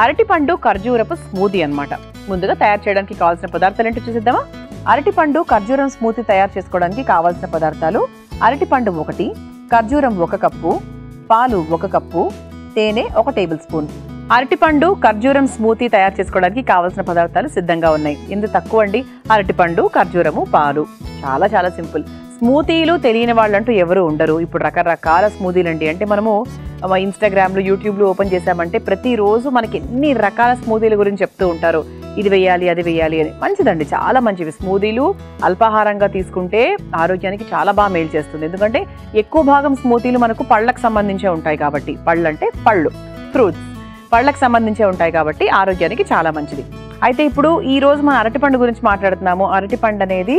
అరటిపండు ఖర్జూరపు స్మూతీ అన్నమాట ముందుగా తయారు చేయడానికి కావాల్సిన పదార్థాలు ఏంటో చూసిద్దామా అరటిపండు ఖర్జూరం స్మూతీ తయారు చేసుకోవడానికి కావాల్సిన పదార్థాలు అరటిపండు ఒకటి ఖర్జూరం ఒక కప్పు పాలు ఒక కప్పు తేనె ఒక టేబుల్ స్పూన్ అరటిపండు ఖర్జూరం స్మూతీ తయారు చేసుకోవడానికి కావాల్సిన పదార్థాలు సిద్ధంగా ఉన్నాయి ఇందు తక్కువ అండి అరటిపండు ఖర్జూరము పాలు చాలా చాలా సింపుల్ స్మూతీలు తెలియని వాళ్ళంటూ ఎవరు ఉండరు ఇప్పుడు రకరకాల స్మూతీలు అండి అంటే మనము మా ఇన్స్టాగ్రామ్లో యూట్యూబ్లో ఓపెన్ చేసామంటే ప్రతిరోజు మనకి ఎన్ని రకాల స్మూతీల గురించి చెప్తూ ఉంటారు ఇది వేయాలి అది వేయాలి అని మంచిదండి చాలా మంచివి స్మూతీలు అల్పాహారంగా తీసుకుంటే ఆరోగ్యానికి చాలా బాగా మేలు చేస్తుంది ఎందుకంటే ఎక్కువ భాగం స్మూతీలు మనకు పళ్ళకు సంబంధించే ఉంటాయి కాబట్టి పళ్ళు అంటే పళ్ళు ఫ్రూట్స్ పళ్ళకు సంబంధించే ఉంటాయి కాబట్టి ఆరోగ్యానికి చాలా మంచిది అయితే ఇప్పుడు ఈ రోజు మనం అరటిపండు గురించి మాట్లాడుతున్నాము అరటిపండు అనేది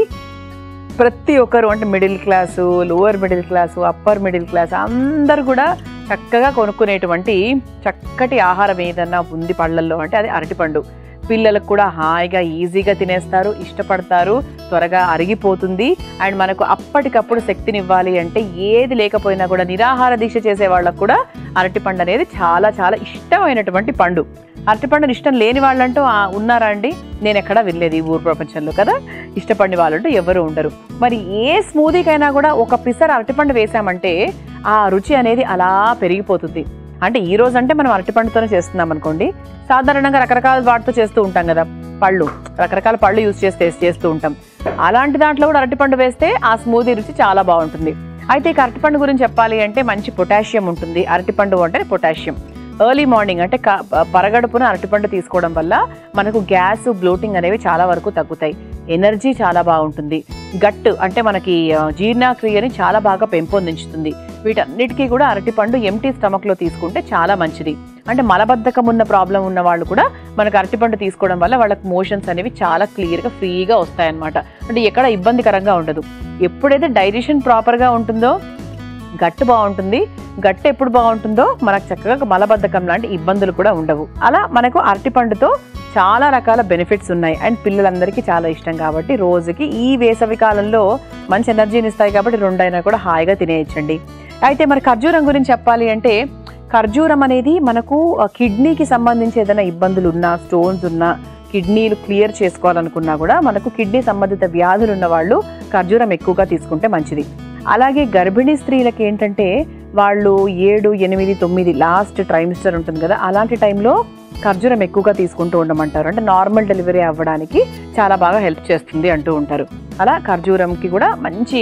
ప్రతి ఒక్కరు అంటే middle class lower middle class upper middle class అందరు కూడా చక్కగా కొనుక్కునేటువంటి చక్కటి ఆహారం ఏదన్నా ఉంది పళ్ళల్లో అంటే అది అరటిపండు పిల్లలకు కూడా హాయిగా ఈజీగా తినేస్తారు ఇష్టపడతారు త్వరగా అరిగిపోతుంది అండ్ మనకు అప్పటికప్పుడు శక్తినివ్వాలి అంటే ఏది లేకపోయినా కూడా నిరాహార దీక్ష చేసే వాళ్ళకు కూడా అరటిపండు అనేది చాలా చాలా ఇష్టమైనటువంటి పండు అరటిపండుని ఇష్టం లేని వాళ్ళంటూ ఆ, ఉన్నారా అండి నేను ఎక్కడా వినలేదు ఈ ఊరు ప్రపంచంలో కదా ఇష్టపడిన వాళ్ళంటూ ఎవరు ఉండరు మరి ఏ స్మూదీకైనా కూడా ఒక పిసర్ అరటిపండు వేసామంటే ఆ రుచి అనేది అలా పెరిగిపోతుంది అంటే ఈ రోజు అంటే మనం అరటిపండుతోనే చేస్తున్నాం అనుకోండి సాధారణంగా రకరకాల వాటితో చేస్తూ ఉంటాం కదా పళ్ళు రకరకాల పళ్ళు యూజ్ చేస్తే చేస్తూ ఉంటాం అలాంటి దాంట్లో కూడా అరటిపండు వేస్తే ఆ స్మూదీ రుచి చాలా బాగుంటుంది అయితే ఇక అరటిపండు గురించి చెప్పాలి అంటే మంచి పొటాషియం ఉంటుంది అరటిపండు అంటే పొటాషియం ఎర్లీ మార్నింగ్ అంటే క- పరగడుపున అరటిపండు తీసుకోవడం వల్ల మనకు గ్యాస్ బ్లోటింగ్ అనేవి చాలా వరకు తగ్గుతాయి ఎనర్జీ చాలా బాగుంటుంది గట్ అంటే మనకి ఆ, జీర్ణక్రియని చాలా బాగా పెంపొందించుతుంది వీటన్నిటికీ కూడా అరటిపండు ఎంటీ స్టమక్లో తీసుకుంటే చాలా మంచిది అంటే మలబద్ధకం ఉన్న ప్రాబ్లం ఉన్న వాళ్ళు కూడా మనకు అరటిపండు తీసుకోవడం వల్ల వాళ్ళకి మోషన్స్ అనేవి చాలా క్లియర్గా ఫ్రీగా వస్తాయన్నమాట అంటే ఎక్కడ ఇబ్బందికరంగా ఉండదు ఎప్పుడైతే డైజెషన్ ప్రాపర్గా ఉంటుందో గట్టు బాగుంటుంది గట్టు ఎప్పుడు బాగుంటుందో మనకు చక్కగా మలబద్ధకం లాంటి ఇబ్బందులు కూడా ఉండవు అలా మనకు అరటిపండుతో చాలా రకాల బెనిఫిట్స్ ఉన్నాయి అండ్ పిల్లలందరికీ చాలా ఇష్టం కాబట్టి రోజుకి ఈ వేసవి కాలంలో మంచి ఎనర్జీని ఇస్తాయి కాబట్టి రెండైనా కూడా హాయిగా తినేయచ్చండి అయితే మరి ఖర్జూరం గురించి చెప్పాలి అంటే ఖర్జూరం అనేది మనకు ఆ, కిడ్నీకి సంబంధించి ఏదైనా ఇబ్బందులు ఉన్నా స్టోన్స్ ఉన్నా కిడ్నీలు క్లియర్ చేసుకోవాలనుకున్నా కూడా మనకు కిడ్నీ సంబంధిత వ్యాధులు ఉన్న వాళ్ళు ఖర్జూరం ఎక్కువగా తీసుకుంటే మంచిది అలాగే గర్భిణీ స్త్రీలకి ఏంటంటే వాళ్ళు ఏడు ఎనిమిది తొమ్మిది లాస్ట్ ట్రైమిస్టర్ ఉంటుంది కదా అలాంటి టైంలో ఖర్జూరం ఎక్కువగా తీసుకుంటూ ఉండమంటారు అంటే నార్మల్ డెలివరీ అవ్వడానికి చాలా బాగా హెల్ప్ చేస్తుంది అంటూ ఉంటారు అలా ఖర్జూరంకి కూడా మంచి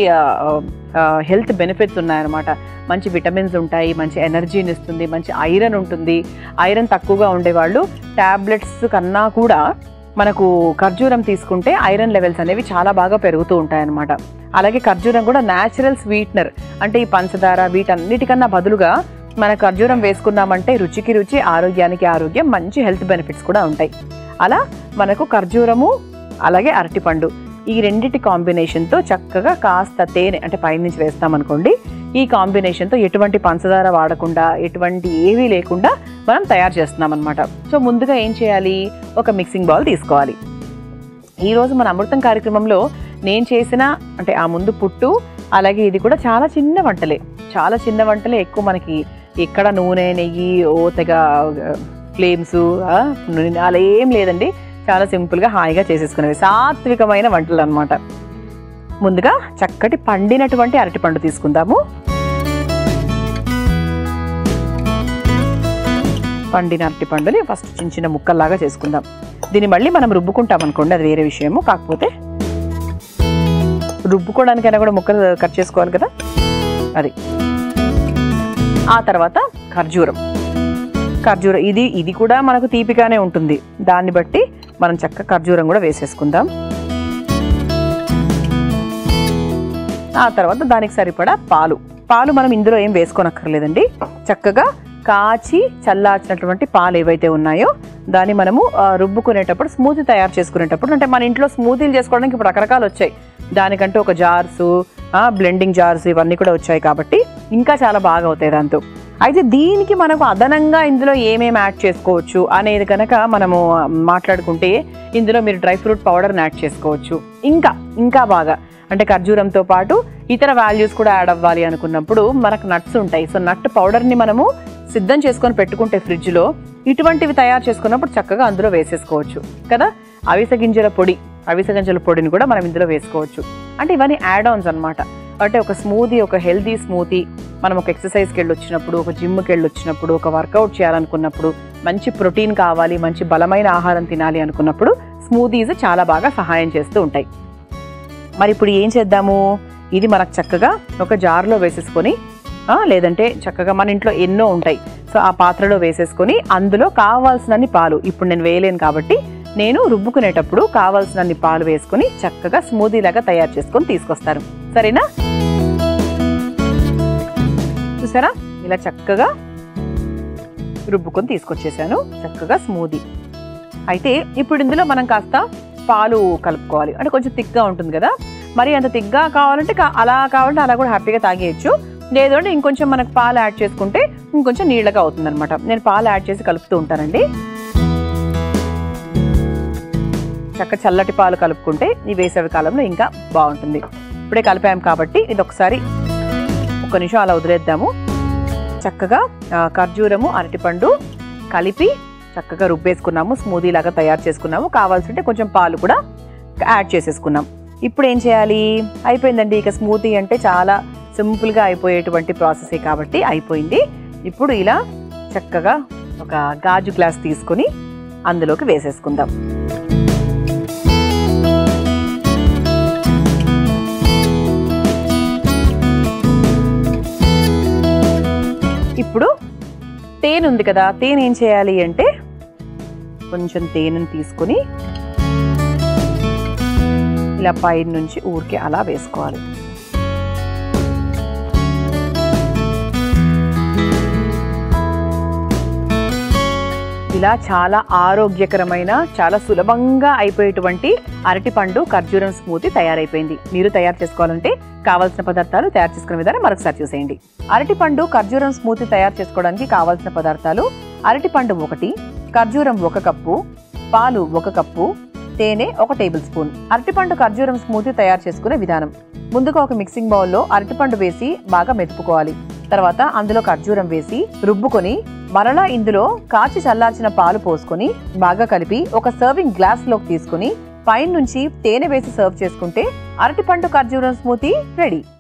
హెల్త్ బెనిఫిట్స్ ఉన్నాయన్నమాట మంచి విటమిన్స్ ఉంటాయి మంచి ఎనర్జీని ఇస్తుంది మంచి ఐరన్ ఉంటుంది ఐరన్ తక్కువగా ఉండేవాళ్ళు ట్యాబ్లెట్స్ కన్నా కూడా మనకు ఖర్జూరం తీసుకుంటే ఐరన్ లెవెల్స్ అనేవి చాలా బాగా పెరుగుతూ ఉంటాయన్నమాట అలాగే ఖర్జూరం కూడా న్యాచురల్ స్వీట్నర్ అంటే ఈ పంచదార వీటన్నిటికన్నా బదులుగా మన ఖర్జూరం వేసుకున్నామంటే రుచికి రుచి ఆరోగ్యానికి ఆరోగ్యం మంచి హెల్త్ బెనిఫిట్స్ కూడా ఉంటాయి అలా మనకు ఖర్జూరము అలాగే అరటిపండు ఈ రెండిటి కాంబినేషన్తో చక్కగా కాస్త తేనె అంటే పైనుంచి వేస్తామనుకోండి ఈ కాంబినేషన్తో ఎటువంటి పంచదార వాడకుండా ఎటువంటి ఏవీ లేకుండా మనం తయారు చేస్తున్నాం అనమాట సో ముందుగా ఏం చేయాలి ఒక మిక్సింగ్ బౌల్ తీసుకోవాలి ఈరోజు మన అమృతం కార్యక్రమంలో నేను చేసిన అంటే ఆ ముందు పుట్టు అలాగే ఇది కూడా చాలా చిన్న వంటలే చాలా చిన్న వంటలే ఎక్కువ మనకి ఎక్కడ నూనె నెయ్యి ఓ తెగ ఫ్లేమ్స్ అలా ఏం లేదండి చాలా సింపుల్గా హాయిగా చేసేసుకునేవి సాత్వికమైన వంటలు అన్నమాట ముందుగా చక్కటి పండినటువంటి అరటిపండు తీసుకుందాము పండిన అరటిపండుని ఫస్ట్ చిన్న చిన్న ముక్కల్లాగా చేసుకుందాం దీన్ని మళ్ళీ మనం రుబ్బుకుంటాం అనుకోండి అది వేరే విషయము కాకపోతే రుబ్బుకోవడానికైనా కూడా ముక్కలు కట్ చేసుకోవాలి కదా అది ఆ తర్వాత ఖర్జూరం ఖర్జూరం ఇది ఇది కూడా మనకు తీపిగానే ఉంటుంది దాన్ని బట్టి మనం చక్క ఖర్జూరం కూడా వేసేసుకుందాం ఆ తర్వాత దానికి సరిపడా పాలు పాలు మనం ఇందులో ఏం వేసుకోనక్కర్లేదండి చక్కగా కాచి చల్లార్చినటువంటి పాలు ఏవైతే ఉన్నాయో దాన్ని మనము ఆ, రుబ్బుకునేటప్పుడు స్మూతీ తయారు చేసుకునేటప్పుడు అంటే మన ఇంట్లో స్మూతీలు చేసుకోవడానికి ఇప్పుడు రకరకాలు వచ్చాయి దానికంటే ఒక జార్స్ బ్లెండింగ్ జార్స్ ఇవన్నీ కూడా వచ్చాయి కాబట్టి ఇంకా చాలా బాగా అవుతాయి దాంతో అయితే దీనికి మనకు అదనంగా ఇందులో ఏమేమి యాడ్ చేసుకోవచ్చు అనేది కనుక మనము మాట్లాడుకుంటే ఇందులో మీరు డ్రై ఫ్రూట్ పౌడర్ని యాడ్ చేసుకోవచ్చు ఇంకా ఇంకా బాగా అంటే ఖర్జూరంతో పాటు ఇతర వాల్యూస్ కూడా యాడ్ అవ్వాలి అనుకున్నప్పుడు మనకు నట్స్ ఉంటాయి సో నట్ పౌడర్ని మనము సిద్ధం చేసుకొని పెట్టుకుంటే ఫ్రిడ్జ్లో ఇటువంటివి తయారు చేసుకున్నప్పుడు చక్కగా అందులో వేసేసుకోవచ్చు కదా అవిసె గింజల పొడి అవిసె గింజల పొడిని కూడా మనం ఇందులో వేసుకోవచ్చు అంటే ఇవన్నీ యాడ్ ఆన్స్ అనమాట అంటే ఒక స్మూదీ ఒక హెల్దీ స్మూతీ మనం ఒక ఎక్సర్సైజ్కి వెళ్ళి వచ్చినప్పుడు ఒక జిమ్కి వెళ్ళి వచ్చినప్పుడు ఒక వర్కౌట్ చేయాలనుకున్నప్పుడు మంచి ప్రోటీన్ కావాలి మంచి బలమైన ఆహారం తినాలి అనుకున్నప్పుడు స్మూదీస్ చాలా బాగా సహాయం చేస్తూ ఉంటాయి మరి ఇప్పుడు ఏం చేద్దాము ఇది మనకు చక్కగా ఒక జార్లో వేసేసుకొని ఆ, లేదంటే చక్కగా మన ఇంట్లో ఎన్నో ఉంటాయి సో ఆ పాత్రలో వేసేసుకొని అందులో కావాల్సినన్ని పాలు ఇప్పుడు నేను వేయలేను కాబట్టి నేను రుబ్బుకునేటప్పుడు కావాల్సినన్ని పాలు వేసుకొని చక్కగా స్మూదీ లాగా తయారు చేసుకొని తీసుకొస్తాను సరేనా చూసారా ఇలా చక్కగా రుబ్బుకొని తీసుకొచ్చేసాను చక్కగా స్మూదీ అయితే ఇప్పుడు ఇందులో మనం కాస్త పాలు కలుపుకోవాలి అంటే కొంచెం థిక్గా ఉంటుంది కదా మరి అంత థిక్గా కావాలంటే కా- అలా కావాలంటే అలా కూడా హ్యాపీగా తాగేయచ్చు లేదు అంటే ఇంకొంచెం మనకు పాలు యాడ్ చేసుకుంటే ఇంకొంచెం నీళ్ళగా అవుతుంది అనమాట నేను పాలు యాడ్ చేసి కలుపుతూ ఉంటానండి చక్క చల్లటి పాలు కలుపుకుంటే ఈ వేసవి కాలంలో ఇంకా బాగుంటుంది ఇప్పుడే కలిపాం కాబట్టి ఇది ఒకసారి ఒక్క నిమిషం అలా వదిలేద్దాము చక్కగా ఆ, ఖర్జూరము అరటిపండు కలిపి చక్కగా రుబ్బేసుకున్నాము స్మూదీ లాగా తయారు చేసుకున్నాము కావాల్సింటే కొంచెం పాలు కూడా యాడ్ చేసేసుకున్నాం ఇప్పుడు ఏం చేయాలి అయిపోయిందండి ఇక స్మూతీ అంటే చాలా సింపుల్గా అయిపోయేటువంటి ప్రాసెసే కాబట్టి అయిపోయింది ఇప్పుడు ఇలా చక్కగా ఒక గాజు గ్లాస్ తీసుకొని అందులోకి వేసేసుకుందాం ఇప్పుడు తేనె ఉంది కదా తేనె ఏం చేయాలి అంటే కొంచెం తేనెను తీసుకొని ఇలా పైన నుంచి ఊరికే అలా వేసుకోవాలి ఇలా చాలా ఆరోగ్యకరమైన చాలా సులభంగా అయిపోయేటువంటి అరటిపండు ఖర్జూరం స్మూతీ తయారైపోయింది మీరు తయారు చేసుకోవాలంటే కావాల్సిన పదార్థాలు తయారు చేసుకునే విధానం మరొకసారి చూసేయండి అరటిపండు ఖర్జూరం స్మూతీ తయారు చేసుకోవడానికి కావాల్సిన పదార్థాలు అరటిపండు ఒకటి ఖర్జూరం ఒక కప్పు పాలు ఒక కప్పు తేనె ఒక టేబుల్ స్పూన్ అరటిపండు ఖర్జూరం స్మూతీ తయారు చేసుకునే విధానం ముందుగా ఒక మిక్సింగ్ బౌల్లో అరటిపండు వేసి బాగా మెతుపుకోవాలి తర్వాత అందులో ఖర్జూరం వేసి రుబ్బుకొని మరలా ఇందులో కాచి చల్లార్చిన పాలు పోసుకొని బాగా కలిపి ఒక సర్వింగ్ గ్లాస్ లోకి తీసుకుని పైన నుంచి తేనె వేసి సర్వ్ చేసుకుంటే అరటిపండు ఖర్జూరం స్మూతీ రెడీ